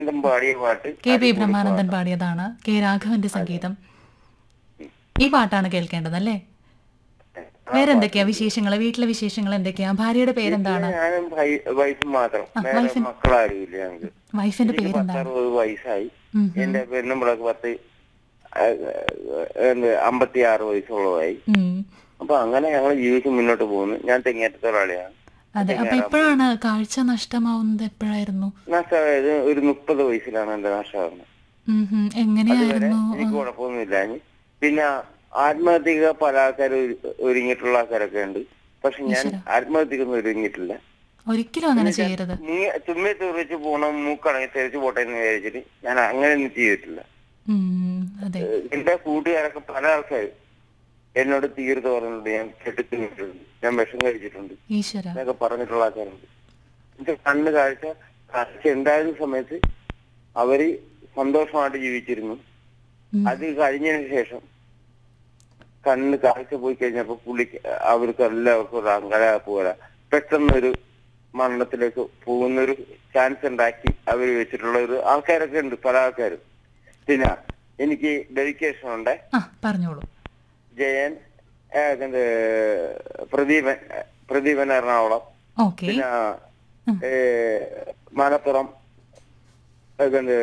ഇതും പാടിയ പാട്ട് കെ പി ബ്രഹ്മാനന്ദൻ പാടിയതാണ് കെ രാഘവന്റെ സംഗീതം ഈ പാട്ടാണ് കേൾക്കേണ്ടത് അല്ലേ വേറെന്തൊക്കെയാ വിശേഷങ്ങൾ വീട്ടിലെ വിശേഷങ്ങൾ എന്തൊക്കെയാ ഭാര്യയുടെ പേരെന്താണ് ഞാനും ഭൈ- വൈഫും മാത്രം ആ, വേറെ വൈഫിൻ- മക്കളാരും ഇല്ല ഞങ്ങൾക്ക് വൈഫിന്റെ എനിക്ക് പേരെന്താണ് പത്തറുപത് വയസ്സായി ഉം, ഉം. എന്റെ പെണ്ണുമ്പിളക്ക് പത്ത് ആ, എന്ത് അമ്പത്തി ആറ് വയസ്സുള്ളതായി ഉം. അപ്പൊ അങ്ങനെ ഞങ്ങൾ ജീവിച്ച് മുന്നോട്ട് പോകുന്നു ഞാൻ തെങ്ങേറ്റ തൊഴിലാളിയാണ് അതെ അപ്പൊ എപ്പോഴാണ് കാഴ്ച നഷ്ടമാവുന്നത് എപ്പോഴായിരുന്നു നഷ്ടമായത് ഒരു മുപ്പത് വയസ്സിലാണ് എന്റെ നഷ്ടമാകുന്നത് ഉം, ഉം. എങ്ങനെയായിരുന്നു എനിക്ക് കുഴപ്പമൊന്നുമില്ല പിന്നെ ആത്മഹത്യക്ക് പല ആൾക്കാർ ഒരുങ്ങിയിട്ടുള്ള ആൾക്കാരൊക്കെ ഉണ്ട് പക്ഷെ ഞാൻ ആത്മഹത്യക്കൊന്നും ഒരുങ്ങിയിട്ടില്ല ഒരിക്കലും അങ്ങനെ ചെയ്യരുത് തുമ്മി തെറിച്ച് പോകണം മൂക്കണങ്ങി തെറിച്ച് പോട്ടെ എന്ന് വിചാരിച്ചിട്ട് ഞാൻ അങ്ങനെ ഒന്നും ചെയ്തിട്ടില്ല ഉം, അതെ ഏഹ് എന്റെ കൂട്ടുകാരൊക്കെ പല ആൾക്കാർ എന്നോട് തീർത്ത് പറഞ്ഞിട്ടുണ്ട് ഞാൻ കെട്ടിത്തിട്ടുണ്ട് ഞാൻ വിഷം കഴിച്ചിട്ടുണ്ട് ഈശ്വര എന്നൊക്കെ പറഞ്ഞിട്ടുള്ള ആൾക്കാരുണ്ട് എന്റെ കണ്ണ് കാഴ്ച കാഴ്ച ഉണ്ടായിരുന്ന സമയത്ത് അവര് സന്തോഷമായിട്ട് ജീവിച്ചിരുന്നു ഉം. അത് കഴിഞ്ഞതിന് ശേഷം കണ്ണ് കാഴ്ച പോയി കഴിഞ്ഞപ്പോ പുള്ളിക്ക് അവർക്ക് എല്ലാവർക്കും ഒരു അങ്കല പോലെ പെട്ടെന്നൊരു മരണത്തിലേക്ക് പോകുന്നൊരു ചാൻസ് ഉണ്ടാക്കി അവർ വെച്ചിട്ടുള്ള ഒരു ആൾക്കാരൊക്കെ ഉണ്ട് പല ആൾക്കാരും പിന്നെ എനിക്ക് ഡെഡിക്കേഷൻ ഉണ്ട് ആ പറഞ്ഞോളൂ ജയൻ ഏ, എന്ത് പ്രദീപൻ പ്രദീപൻ എറണാകുളം ഓക്കെ പിന്നെ ഉം. ഏ, മലപ്പുറം എന്ത്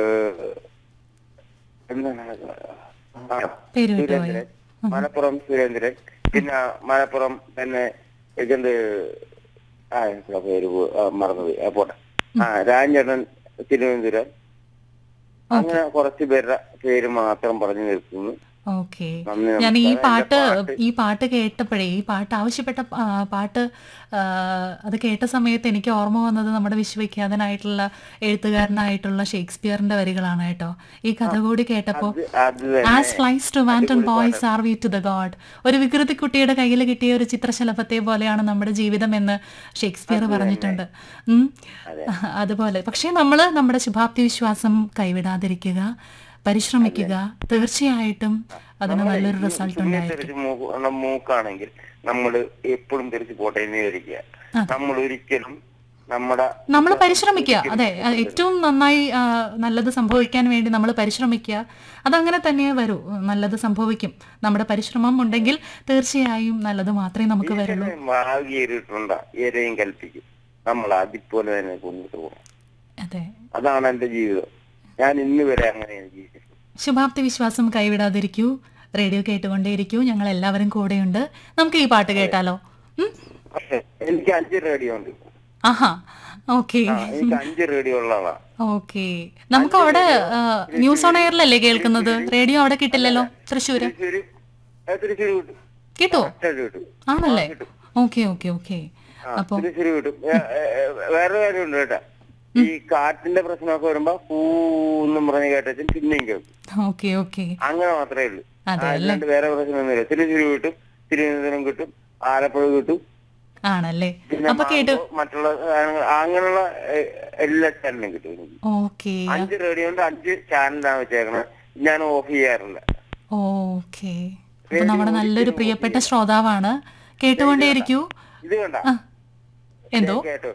എന്താണ് ആ, പേര് വിട്ടുപോയോ സുരേന്ദ്രൻ മലപ്പുറം സുരേന്ദ്രൻ പിന്നെ മലപ്പുറം തന്നെ എന്ത് ആ എനിക്കുള്ള പേര് പോ- ആ, മറന്നുപോയി ആ, പോട്ടെ ആ രാജേട്ടൻ തിരുവനന്തപുരം അങ്ങനെ കുറച്ച് പേരുടെ പേര് മാത്രം പറഞ്ഞു നിർത്തുന്നു ഓക്കെ നന്ദി, ഞാൻ ഈ നമസ്കാരം. പാട്ട് എന്റെ പാട്ട് ഈ പാട്ട് കേട്ടപ്പോഴേ ഈ പാട്ട് ആവശ്യപ്പെട്ട ആ, പാട്ട് ആ, അത് കേട്ട സമയത്ത് എനിക്ക് ഓർമ്മ വന്നത് നമ്മുടെ വിശ്വവിഖ്യാതനായിട്ടുള്ള എഴുത്തുകാരനായിട്ടുള്ള ഷേക്സ്പിയറിന്റെ വരികളാണ് കേട്ടോ ഈ കഥ കൂടി കേട്ടപ്പോൾ അത് അത് തന്നെ as flies to wanton boys are we to the god ഒരു വികൃതി കുട്ടിയുടെ കയ്യിൽ കിട്ടിയ ഒരു ചിത്രശലഭത്തെ പോലെയാണ് നമ്മുടെ ജീവിതം എന്ന് ഷേക്സ്പിയർ പറഞ്ഞിട്ടുണ്ട് ഉം. അതുപോലെ പക്ഷേ നമ്മൾ നമ്മുടെ ശുഭാപ്തി വിശ്വാസം കൈവിടാതിരിക്കുക പരിശ്രമിക്കുക തീർച്ചയായിട്ടും അതിന് നല്ലൊരു റിസൾട്ട് ചുമ്മാ ഉണ്ടായിരിക്കും തെറിച്ച് മൂക്ക് ഉള്ള മൂക്കാണെങ്കിൽ നമ്മൾ എപ്പോഴും തെറിച്ച് പോട്ടെ എന്ന് വിചാരിക്കുക നമ്മൾ ഒരിക്കലും നമ്മുടെ നമ്മൾ പരിശ്രമിക്കുക അതെ ആ, ഏറ്റവും നന്നായി ആ, നല്ലത് സംഭവിക്കാൻ വേണ്ടി നമ്മൾ പരിശ്രമിക്കുക അതങ്ങനെ തന്നെ വരൂ നല്ലത് സംഭവിക്കും നമ്മുടെ പരിശ്രമം ഉണ്ടെങ്കിൽ തീർച്ചയായും നല്ലത് മാത്രമേ നമുക്ക് വരുള്ളൂ വാകിയേറിയിട്ടുണ്ട് ഏരെയും കൽപ്പിക്കും നമ്മൾ അതിപോലെ തന്നെ കൊണ്ടിട്ട് പോകണം അതെ അതാണ് എന്റെ ജീവിതം ഞാൻ ഇന്ന് വരെ അങ്ങനെയാണ് ജീവിച്ചത് ശുഭാപ്തി വിശ്വാസം കൈവിടാതിരിക്കൂ റേഡിയോ കേട്ടുകൊണ്ടേയിരിക്കൂ ഞങ്ങൾ എല്ലാവരും കൂടെയുണ്ട് നമുക്ക് ഈ പാട്ട് കേട്ടാലോ ഉം? പക്ഷെ എനിക്ക് അഞ്ച് റേഡിയോ ഉണ്ട് ആഹാ ഓക്കെ ആ, എനിക്ക് അഞ്ച് റേഡിയോ ഉള്ളതാ ഓക്കെ നമുക്ക് അവിടെ ആ, ന്യൂസ് ഓൺ എയറിലല്ലേ കേൾക്കുന്നത് റേഡിയോ അവിടെ കിട്ടില്ലല്ലോ തൃശ്ശൂര് തൃശ്ശൂര് ഏ, തൃശ്ശൂര് കിട്ടും കിട്ടുമോ തൃശ്ശൂര് കിട്ടും ആണല്ലേ ഓക്കെ ഓക്കെ ഓക്കെ ആ, അപ്പൊ തൃശ്ശൂര് കിട്ടും ഏ, ഏ, ഏ, വേറെ കാര്യമുണ്ട് കേട്ടാ ഈ കാറ്റിന്റെ പ്രശ്നമൊക്കെ വരുമ്പോ പൂന്നും പറഞ്ഞ് കേട്ടും പിന്നെയും കേൾക്കും ഓക്കെ ഓക്കെ അങ്ങനെ മാത്രമേ ഉള്ളൂ അതെ ആ, അല്ലാണ്ട് വേറെ പ്രശ്നമൊന്നുമില്ല തൃശ്ശൂര് കിട്ടും തിരുവനന്തപുരം കിട്ടും ആലപ്പുഴ കിട്ടും ആണല്ലേ പിന്നെ അപ്പൊ കേട്ടു മാംഗോ, മറ്റുള്ള സാധനങ്ങൾ അങ്ങനെയുള്ള ഏ, എല്ലാ ചാനലും കിട്ടും എനിക്ക് ഓക്കെ അഞ്ച് റേഡിയോ ഉണ്ട് അഞ്ച് ചാനലാണ് വെച്ചേക്കണത് ഞാൻ ഓഫ് ചെയ്യാറില്ല ഓക്കെ അപ്പൊ നമ്മുടെ നല്ലൊരു പ്രിയപ്പെട്ട ശ്രോതാവാണ് കേട്ടുകൊണ്ടേയിരിക്കൂ ഇത് കണ്ട ആ എന്തോ കേട്ടോ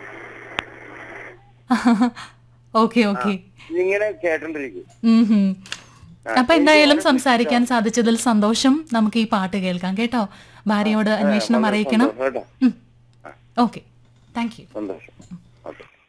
ഓക്കെ ഓക്കെ ഇങ്ങനെ കേട്ടോണ്ടിരിക്കും ഉം ഹും. അപ്പൊ എന്തായാലും സംസാരിക്കാൻ സാധിച്ചതിൽ സന്തോഷം നമുക്ക് ഈ പാട്ട് കേൾക്കാം കേട്ടോ ഭാര്യയോട് അന്വേഷണം അറിയിക്കണം കേട്ടോ ഓക്കെ താങ്ക് യു സന്തോഷം